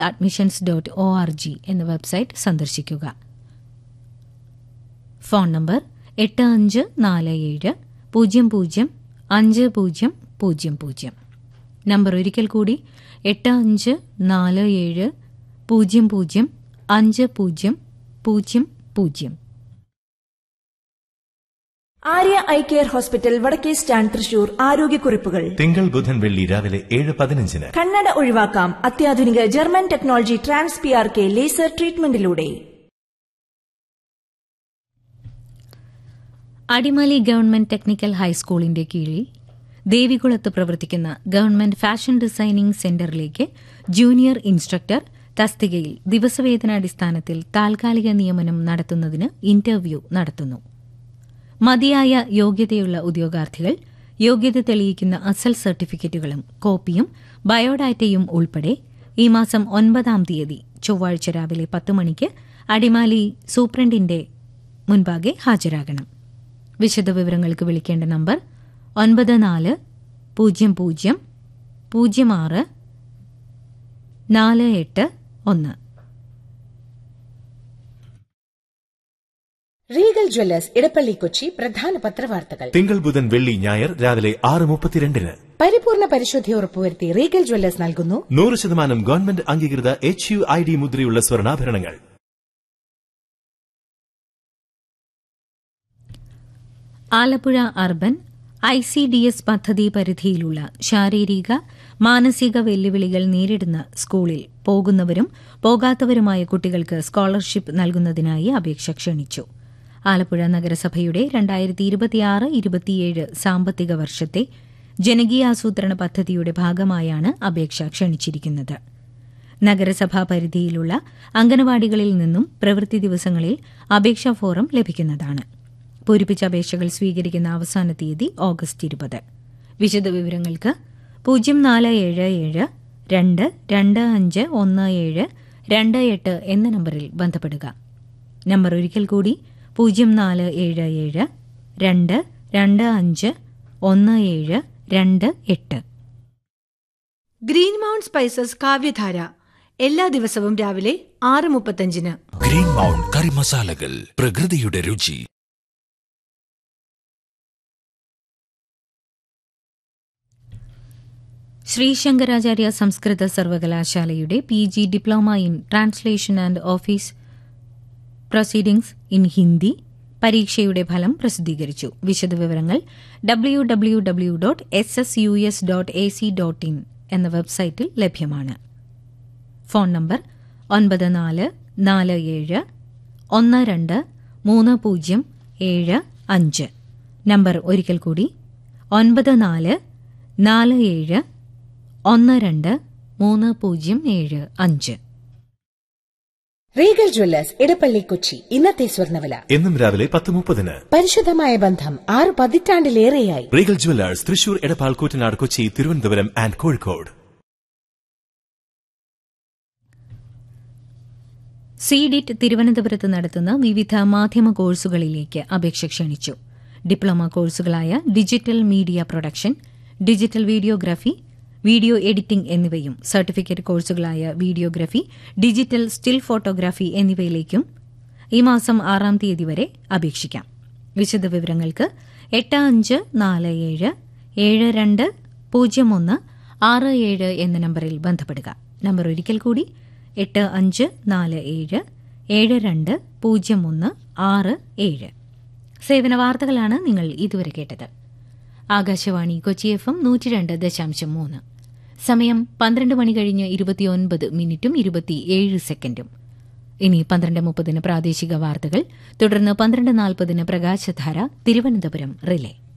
admissions dot O R G എന്ന website സന്ദർശിക്കുക phone number എട്ട് അഞ്ച് നാല് ഏഴ് പൂജ്യം പൂജ്യം അഞ്ച് പൂജ്യം പൂജ്യം പൂജ്യം നമ്പർ ഒരിക്കൽ കൂടി എട്ട് അഞ്ച് നാല് ഏഴ് പൂജ്യം പൂജ്യം അഞ്ച് പൂജ്യം പൂജ്യം പൂജ്യം ആര്യ ഐ കെയർ ഹോസ്പിറ്റൽ വടക്കേ സ്റ്റാൻഡ് തൃശൂർ ആരോഗ്യക്കുറിപ്പുകൾ തിങ്കൾ ബുധൻ വെള്ളി രാവിലെ ഏഴ് പതിനഞ്ചിന് കണ്ണട ഒഴിവാക്കാം അത്യാധുനിക German technology trans P R K laser ട്രീറ്റ്മെന്റിലൂടെ അടിമാലി ഗവൺമെന്റ് ടെക്നിക്കൽ ഹൈസ്കൂളിന്റെ കീഴിൽ ദേവികുളത്ത് പ്രവർത്തിക്കുന്ന ഗവൺമെന്റ് ഫാഷൻ ഡിസൈനിംഗ് സെന്ററിലേക്ക് ജൂനിയർ ഇൻസ്ട്രക്ടർ തസ്തികയിൽ ദിവസവേതനാടിസ്ഥാനത്തിൽ താൽക്കാലിക നിയമനം നടത്തുന്നതിന് ഇന്റർവ്യൂ നടത്തുന്നു മതിയായ യോഗ്യതയുള്ള ഉദ്യോഗാർത്ഥികൾ യോഗ്യത തെളിയിക്കുന്ന അസൽ സർട്ടിഫിക്കറ്റുകളും കോപ്പിയും ബയോഡാറ്റയും ഉൾപ്പെടെ ഈ മാസം ഒൻപതാം തീയതി ചൊവ്വാഴ്ച രാവിലെ പത്ത് മണിക്ക് അടിമാലി സൂപ്രണ്ടിന്റെ മുൻപാകെ ഹാജരാകണം വിശദവിവരങ്ങൾക്ക് വിളിക്കേണ്ട നമ്പർ ഒൻപത് നാല് പൂജ്യം പൂജ്യം പൂജ്യം ആറ് നാല് എട്ട് ഒന്ന് റീഗൽ ജ്വല്ലേഴ്സ് ഇടപ്പള്ളി കൊച്ചി പ്രധാന പത്രവാർത്തകൾ തിങ്കൾ ബുധൻ വെള്ളി ഞായർ രാവിലെ ആറ് മുപ്പത്തിരണ്ടിന് പരിപൂർണ പരിശുദ്ധി ഉറപ്പുവരുത്തി റീഗൽ ജ്വല്ലേഴ്സ് നൽകുന്നു നൂറ് ശതമാനം ഗവൺമെന്റ് അംഗീകൃത എച്ച് യു ഐ ഡി മുദ്രയുള്ള സ്വർണ്ണാഭരണങ്ങൾ Alappuzha urban I C D S പദ്ധതി പരിധിയിലുള്ള ശാരീരിക മാനസിക വെല്ലുവിളികൾ നേരിടുന്ന സ്കൂളിൽ പോകുന്നവരും പോകാത്തവരുമായ കുട്ടികൾക്ക് സ്കോളർഷിപ്പ് നൽകുന്നതിനായി അപേക്ഷ ക്ഷണിച്ചു ആലപ്പുഴ നഗരസഭയുടെ രണ്ടായിരത്തി ഇരുപത്തിയാറ് ഇരുപത്തിയേഴ് സാമ്പത്തിക വർഷത്തെ ജനകീയാസൂത്രണ പദ്ധതിയുടെ ഭാഗമായാണ് അപേക്ഷ ക്ഷണിച്ചിരിക്കുന്നത് നഗരസഭാ പരിധിയിലുള്ള അംഗനവാടികളിൽ നിന്നും പ്രവൃത്തി ദിവസങ്ങളിൽ അപേക്ഷാ ഫോറം ലഭിക്കുന്നതാണ് പൂരിപ്പിച്ച അപേക്ഷകൾ സ്വീകരിക്കുന്ന അവസാന തീയതി ഓഗസ്റ്റ് ഇരുപത് വിശദവിവരങ്ങൾക്ക് പൂജ്യം നാല് ഏഴ് ഏഴ് രണ്ട് രണ്ട് അഞ്ച് ഒന്ന് ഏഴ് രണ്ട് എട്ട് എന്ന നമ്പറിൽ ബന്ധപ്പെടുക നമ്പർ ഒരിക്കൽ കൂടി പൂജ്യം നാല് ഏഴ് ഏഴ് രണ്ട് രണ്ട് അഞ്ച് ഒന്ന് ഏഴ് രണ്ട് എട്ട് ഗ്രീൻ മൗണ്ട് സ്പൈസസ് കാവ്യധാര എല്ലാ ദിവസവും രാവിലെ ആറ് മുപ്പത്തഞ്ചിന് ഗ്രീൻ മൗണ്ട് കറി മസാലകൾ പ്രകൃതിയുടെ രുചി ശ്രീശങ്കരാചാര്യ സംസ്കൃത സർവകലാശാലയുടെ P G diploma in translation and office proceedings in Hindi പരീക്ഷയുടെ ഫലം പ്രസിദ്ധീകരിച്ചു വിശദവിവരങ്ങൾ W W W dot S S U S dot A C dot in എന്ന വെബ്സൈറ്റിൽ ലഭ്യമാണ് ഫോൺ നമ്പർ ഒൻപത് നാല് നാല് ഏഴ് ഒന്ന് രണ്ട് മൂന്ന് പൂജ്യം ഏഴ് അഞ്ച് നമ്പർ ഒരിക്കൽ കൂടി ഒൻപത് നാല് നാല് ഏഴ് ഒന്ന് രണ്ട് മൂന്ന് പൂജ്യം ഏഴ് അഞ്ച് റീഗൽ ജ്വല്ലേഴ്സ് ഇടപ്പള്ളി കൊച്ചി ഇന്നത്തെ സ്വർണ്ണവില എന്നും രാവിലെ പത്ത് മുപ്പതിന് പരിശുദ്ധമായ ബന്ധം ആറ് പതിറ്റാണ്ടിലേറെയായി Regal Jewellers Thrissur Edappal Koottanad Kochi Thiruvananthapuram and Kozhikode CDIT തിരുവനന്തപുരത്ത് നടത്തുന്ന വിവിധ മാധ്യമ കോഴ്സുകളിലേക്ക് അപേക്ഷ ക്ഷണിച്ചു ഡിപ്ലോമ കോഴ്സുകളായ digital media production digital videography video editing എന്നിവയും സർട്ടിഫിക്കറ്റ് കോഴ്സുകളായ വീഡിയോഗ്രാഫി ഡിജിറ്റൽ സ്റ്റിൽ ഫോട്ടോഗ്രാഫി എന്നിവയിലേക്കും ഈ മാസം ആറാം തീയതി വരെ അപേക്ഷിക്കാം വിശദവിവരങ്ങൾക്ക് എട്ട് അഞ്ച് നാല് ഏഴ് ഏഴ് രണ്ട് പൂജ്യം ഒന്ന് ആറ് ഏഴ് എന്ന നമ്പറിൽ ബന്ധപ്പെടുക നമ്പർ ഒരിക്കൽ കൂടി എട്ട് അഞ്ച് നാല് ഏഴ് ഏഴ് രണ്ട് പൂജ്യം ഒന്ന് ആറ് ഏഴ് സേവന വാർത്തകളാണ് നിങ്ങൾ ഇതുവരെ കേട്ടത് ആകാശവാണി കൊച്ചി എഫ് എം നൂറ്റി രണ്ട് ദശാംശം മൂന്ന് സമയം പന്ത്രണ്ട് മണി കഴിഞ്ഞ് ഇരുപത്തിയൊൻപത് മിനിറ്റും ഇരുപത്തിയേഴ് സെക്കൻഡും ഇനി പന്ത്രണ്ട് മുപ്പതിന് പ്രാദേശിക വാർത്തകൾ തുടർന്ന് പന്ത്രണ്ട് നാൽപ്പതിന് പ്രകാശധാര തിരുവനന്തപുരം റിലേ